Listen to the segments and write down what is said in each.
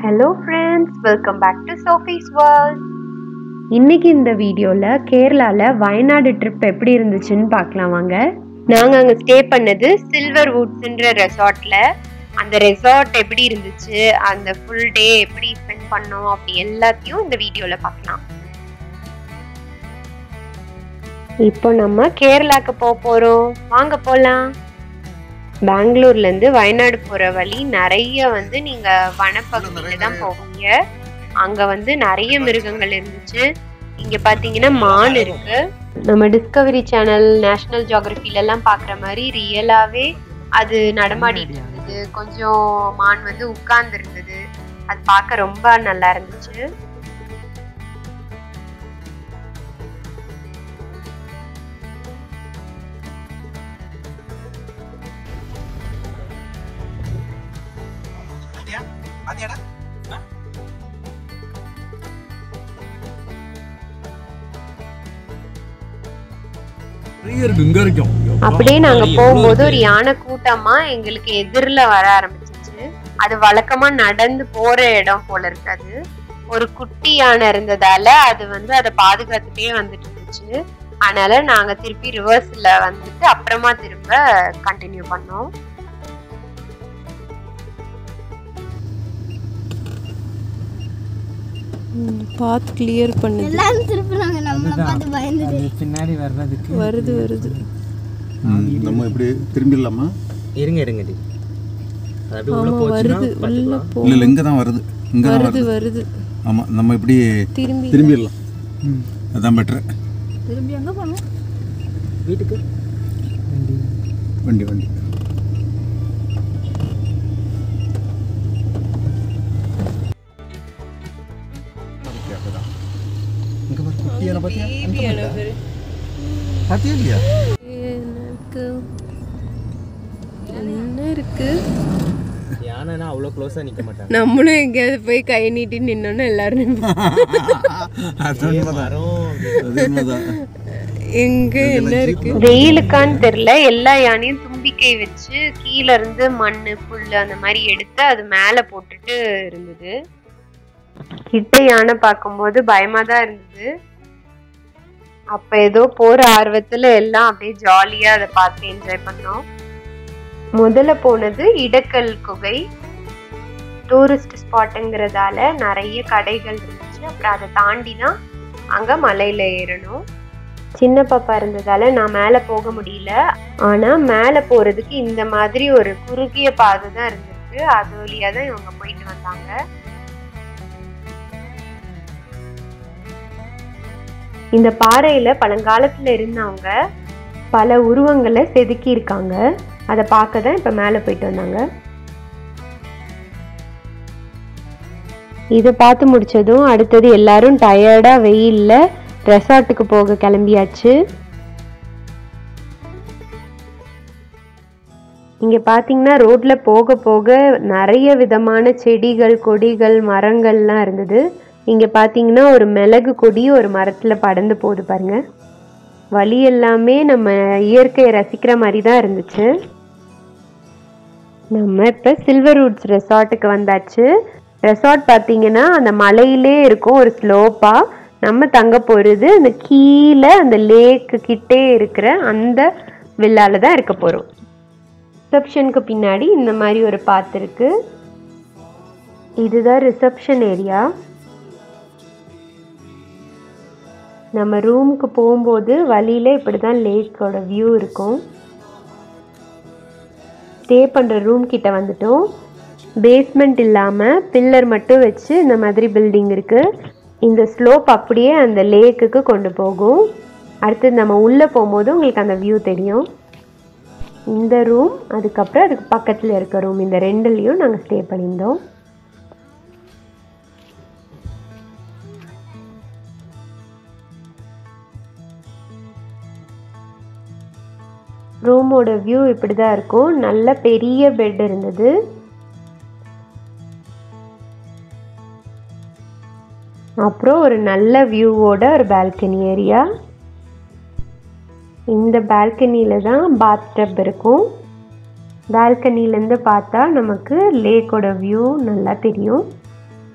Hello friends welcome back to Sophie's world இன்னைக்கு இந்த வீடியோவில் கேரளாவில் வயநாடு ட்ரிப் எப்படி இருந்துச்சுன்னு பார்க்கலாம் வாங்க நாங்கள் அங்கே ஸ்டே பண்ணது சில்வர் வுட்ஸ்ன்ற ரெசார்ட்டில் அந்த ரெசார்ட் எப்படி இருந்துச்சு அந்த ஃபுல் டே எப்படி ஸ்பெண்ட் பண்ணோம் அப்படி எல்லாத்தையும் இந்த வீடியோவில் பார்க்கலாம் இப்போ நம்ம கேரளாக்கு போக போகிறோம் வாங்க போகலாம் பெங்களூர்லேருந்து வயநாடு போகிற வழி நிறைய வந்து நீங்கள் வனப்பகுதியில் தான் போவீங்க அங்கே வந்து நிறைய மிருகங்கள் இருந்துச்சு இங்கே பார்த்தீங்கன்னா மான் இருக்கு நம்ம டிஸ்கவரி சேனல் நேஷனல் ஜியாகிரபிலெல்லாம் பார்க்குற மாதிரி ரியலாகவே அது நடமாடிட்டு இருந்தது கொஞ்சம் மான் வந்து உட்கார்ந்து இருந்தது அது பார்க்க ரொம்ப நல்லா இருந்துச்சு நிறைய இருக்கு இங்க வரைக்கும் அப்படியே நாங்க போகும்போது ஒரு யானை கூட்டமா எங்களுக்கு எதிரில வர ஆரம்பிச்சிச்சு அது வழக்கமா நடந்து போற இடம் போல இருக்காது ஒரு குட்டி யானை இருந்ததால அது வந்து அதை பாதுகாத்துட்டே வந்துட்டு இருந்துச்சு அதனால நாங்க திருப்பி ரிவர்ஸ்ல வந்துட்டு அப்புறமா திரும்ப கண்டினியூ பண்ணோம் பாத் கிளியர் பண்ணுது எல்லாரும் திருப்புறாங்க நம்மள பார்த்து பயந்துட்டு அது பின்னாடி வர்றதுக்கு வருது வருது நம்ம இப்படி திரும்பிடலாமா இருங்க இருங்க டி அது அப்படியே உள்ள ஆமா போச்சுன்னா வருது உள்ள பார்த்துக்கலாம் போ இல்லை இல்லை இங்கே தான் வருது இங்கே தான் வருது வருது வருது ஆமாம் நம்ம இப்படி திரும்பி திரும்பிடலாம் அதான் பெட்ரு திரும்பி எங்க போகணும் வீட்டுக்கு வண்டி வண்டி இங்கே பாரு குட்டியான பார்த்தியா பார்த்தியா இல்லையா எனக்கு என்ன இருக்கு யானைனா அவ்வளோ க்ளோஸாக நிற்க மாட்டாங்க நம்மளும் எங்கேயாவது போய் கை நீட்டி நின்னோன்னு எல்லாரும் நிப்போம். அது உண்மைதான் மரம் அது உண்மைதான் எங்க என்ன இருக்கு வெயிலுக்கான்னு தெரியல எல்லா யானையும் தும்பிக்கை வச்சு கீழ இருந்து மண்ணு புல்லு அந்த மாதிரி எடுத்து அது மேல போட்டுட்டு இருந்தது கிட்ட யானை பார்க்கும்போது பயமா தான் இருந்தது அப்ப ஏதோ போற ஆர்வத்துல எல்லாம் அப்படியே ஜாலியா அதை பார்த்து என்ஜாய் பண்ணோம் முதல்ல போனது இடக்கல் குகை டூரிஸ்ட் ஸ்பாட்டுங்கிறதால நிறைய கடைகள் இருந்துச்சு அப்புறம் அதை தாண்டி தான் அங்க மலையில ஏறணும் சின்ன பாப்பா இருந்ததால நான் மேலே போக முடியல ஆனா மேலே போறதுக்கு இந்த மாதிரி ஒரு குறுகிய பாதை தான் இருந்திருக்கு அது வழியா தான் இவங்க போயிட்டு வந்தாங்க இந்த பாறையில பழங்காலத்துல இருந்தவங்க பல உருவங்களை செதுக்கி இருக்காங்க அதை பார்க்க தான் இப்ப மேலே போயிட்டு வந்தாங்க இதை பார்த்து முடிச்சதும் அடுத்தது எல்லாரும் டயர்டா வெயில்ல ரெசார்ட்டுக்கு போக கிளம்பியாச்சு இங்க பாத்தீங்கன்னா ரோட்ல போக போக நிறைய விதமான செடிகள் கொடிகள் மரங்கள்லாம் இருந்தது இங்க பாத்தீங்கன்னா ஒரு மிளகு கொடி ஒரு மரத்துல படர்ந்து போகுது பாருங்க வழி எல்லாமே நம்ம இயற்கையை ரசிக்கிற மாதிரி தான் இருந்துச்சு நம்ம இப்ப சில்வர் வுட்ஸ் ரெசார்ட்டுக்கு வந்தாச்சு ரெசார்ட் பார்த்தீங்கன்னா அந்த மலையிலே இருக்கும் ஒரு ஸ்லோப்பா நம்ம தங்க போகிறது அந்த கீழே அந்த லேக்கு கிட்டே இருக்கிற அந்த வில்லால தான் இருக்க போகிறோம் ரிசப்ஷனுக்கு பின்னாடி இந்த மாதிரி ஒரு பாத் இருக்கு இதுதான் ரிசப்ஷன் ஏரியா நம்ம ரூமுக்கு போகும்போது வழியில இப்படி தான் லேக்கோட வியூ இருக்கும் ஸ்டே பண்ணுற ரூம் கிட்ட வந்துட்டோம் பேஸ்மெண்ட் இல்லாமல் பில்லர் மட்டும் வச்சு இந்த மாதிரி பில்டிங் இருக்குது இந்த ஸ்லோப் அப்படியே அந்த லேக்குக்கு கொண்டு போகும் அடுத்து நம்ம உள்ளே போகும்போது உங்களுக்கு அந்த வியூ தெரியும் இந்த ரூம் அதுக்கப்புறம் அதுக்கு பக்கத்தில் இருக்க ரூம் இந்த ரெண்டுலேயும் நாங்கள் ஸ்டே பண்ணியிருந்தோம் ரூமோட வியூ இப்படி தான் இருக்கும் நல்ல பெரிய பெட் இருந்தது அப்புறம் ஒரு நல்ல வியூவோட ஒரு பால்கனி ஏரியா இந்த பால்கனியில் தான் பாத் டப் இருக்கும் பால்கனிலேருந்து பார்த்தா நமக்கு லேக்கோட வியூ நல்லா தெரியும்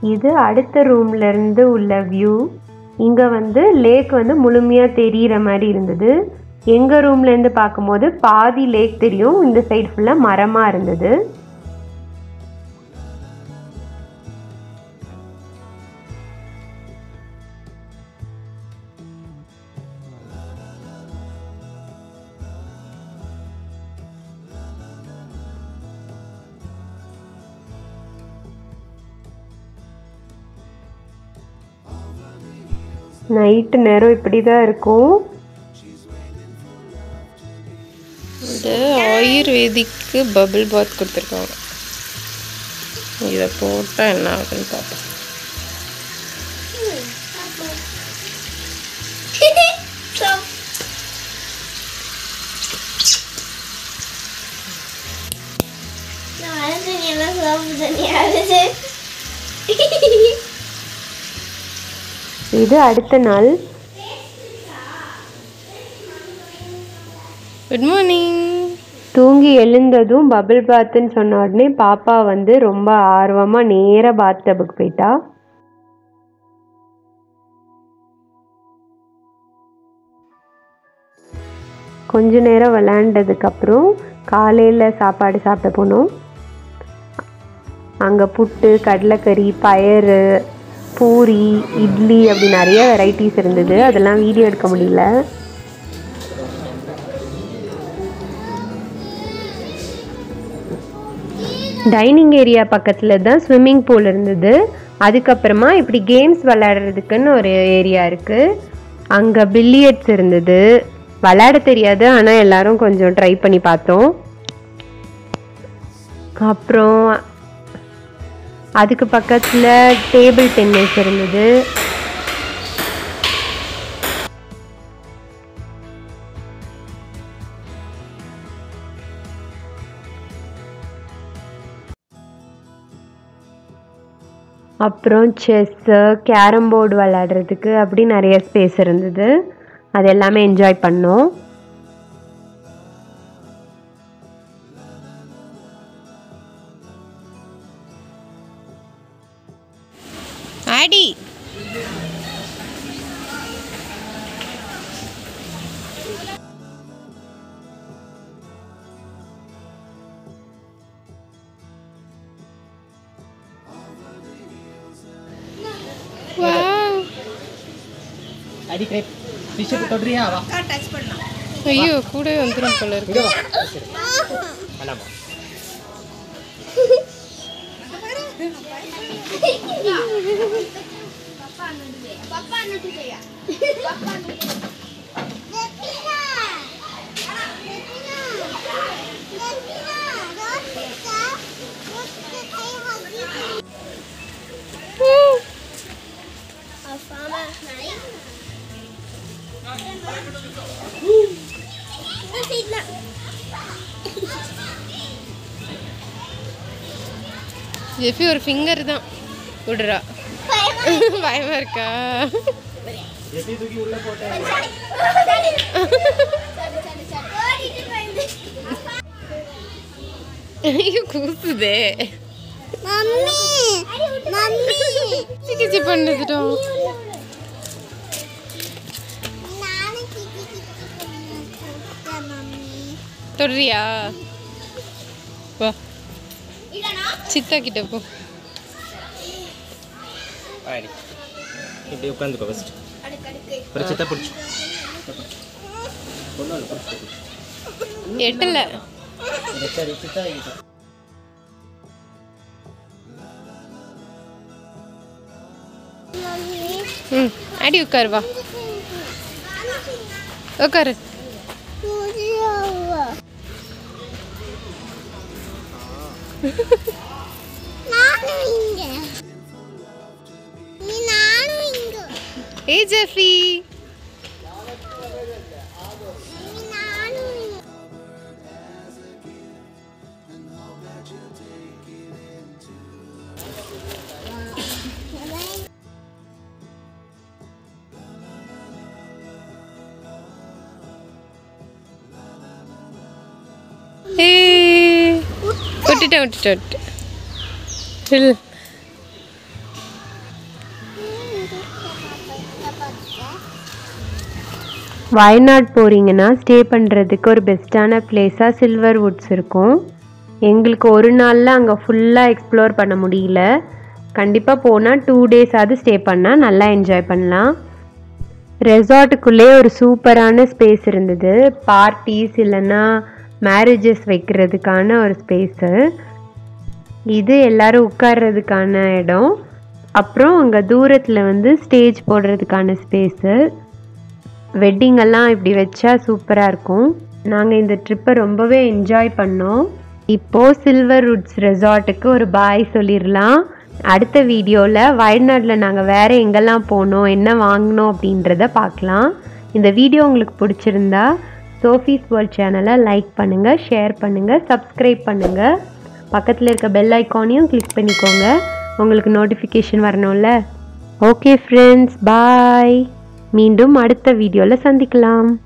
இது அடுத்த ரூம்ல இருந்து உள்ள வியூ இங்கே வந்து லேக் வந்து முழுமையாக தெரியிற மாதிரி இருந்தது எங்கள் ரூம்லேருந்து பார்க்கும்போது பாதி லேக் தெரியும் இந்த சைடு ஃபுல்லாக மரமாக இருந்தது நைட்டு நேரம் இப்படி தான் இருக்கும் இது ஆயுர்வேதிக்கு பபிள் பாத் கொடுத்துருக்காங்க இதை போட்டால் என்ன ஆகுதுன்னு பார்ப்போம் நான் மழை தண்ணி எல்லாம் சோப்பு தண்ணி ஆகுது இது அடுத்த நாள் குட் மார்னிங் தூங்கி எழுந்ததும் பபிள் பாத்துன்னு சொன்ன உடனே பாப்பா வந்து ரொம்ப ஆர்வமாக நேராக பாத் டபுக்கு போயிட்டா கொஞ்ச நேரம் விளையாண்டதுக்கப்புறம் காலையில் சாப்பாடு சாப்பிட போனோம் அங்கே புட்டு கடலைக்கறி பயறு பூரி இட்லி அப்படி நிறைய வெரைட்டிஸ் இருந்தது அதெல்லாம் வீடியோ எடுக்க முடியல டைனிங் ஏரியா பக்கத்தில் தான் ஸ்விம்மிங் பூல் இருந்தது அதுக்கப்புறமா இப்படி கேம்ஸ் விளையாடுறதுக்குன்னு ஒரு ஏரியா இருக்குது அங்கே பில்லியட்ஸ் இருந்தது விளையாட தெரியாது ஆனால் எல்லாரும் கொஞ்சம் ட்ரை பண்ணி பார்த்தோம் அப்புறம் அதுக்கு பக்கத்தில் டேபிள் டென்னிஸ் இருந்தது அப்புறம் செஸ்ஸு கேரம் போர்டு விளையாடுறதுக்கு அப்படி நிறைய ஸ்பேஸ் இருந்தது அது எல்லாமே என்ஜாய் பண்ணோம் ஆடி அடி கிரேப் டிஷர்ட் தொடுறியா வா ஐயோ கூட வந்துடும் போல இருக்கு வேணாமா பப்பா நட்டு செய்யா பப்பா நட்டு லெப்பினா லெப்பினா லெப்பினா ரோஸ்டா ரோஸ்டா கை வாங்கி அஃபாமா நை சீட்ல ஜெஃபி ஒரு ஃபிங்கர் தான் விடுறா பயமா இருக்கா எப்படி தூக்கி உள்ள போட்ட ஐயோ கூசுதே மம்மி மம்மி கிச்சி பண்ணுதுட்டோம் நானும் கிச்சி கிச்சி பண்ணேன் மம்மி தொடுறியா வா இல்லனா சித்தா கிட்ட போ அடி இப்படி உட்காந்துக்கோ ஃபர்ஸ்ட் அடுக்கு அடுக்கு அப்புறம் சித்த பிடிச்சி ஒன்றும் இல்லை பிடிச்சி எட்டல சரி சித்தா கிட்ட மம்மி ம் அடி உட்காரு வா உட்காரு நானும் இங்க நீ நானும் இங்க ஏய் ஜெஃபி நீ நானும் இங்க ஏய் விட்டுட்டேன் விட்டுட்டேன் விட்டுட்டேன் இல்லை வயநாடு போகிறீங்கன்னா ஸ்டே பண்ணுறதுக்கு ஒரு பெஸ்ட்டான பிளேஸாக சில்வர் வுட்ஸ் இருக்கும் எங்களுக்கு ஒரு நாளில் அங்கே ஃபுல்லாக எக்ஸ்ப்ளோர் பண்ண முடியல கண்டிப்பாக போனால் டூ டேஸாவது ஸ்டே பண்ணால் நல்லா என்ஜாய் பண்ணலாம் ரெசார்ட்டுக்குள்ளே ஒரு சூப்பரான ஸ்பேஸ் இருந்தது பார்ட்டிஸ் இல்லைன்னா மேரேஜஸ் வைக்கிறதுக்கான ஒரு ஸ்பேஸு இது எல்லாரும் உட்கார்றதுக்கான இடம் அப்புறம் அங்கே தூரத்தில் வந்து ஸ்டேஜ் போடுறதுக்கான ஸ்பேஸு வெட்டிங் எல்லாம் இப்படி வச்சா சூப்பராக இருக்கும் நாங்கள் இந்த ட்ரிப்பை ரொம்பவே என்ஜாய் பண்ணோம் இப்போது சில்வர் வுட்ஸ் ரெசார்ட்டுக்கு ஒரு பாய் சொல்லிடலாம் அடுத்த வீடியோவில் வயநாட்டில் நாங்கள் வேறு எங்கெல்லாம் போனோம் என்ன வாங்கினோம் அப்படின்றத பார்க்கலாம் இந்த வீடியோ உங்களுக்கு பிடிச்சிருந்தா சோஃபீஸ் வேர்ல்ட் சேனலை லைக் பண்ணுங்கள் ஷேர் பண்ணுங்கள் சப்ஸ்கிரைப் பண்ணுங்கள் பக்கத்தில் இருக்க பெல் ஐக்கானையும் கிளிக் பண்ணிக்கோங்க உங்களுக்கு நோட்டிஃபிகேஷன் வரணும்ல ஓகே ஃப்ரெண்ட்ஸ் பாய் மீண்டும் அடுத்த வீடியோவில் சந்திக்கலாம்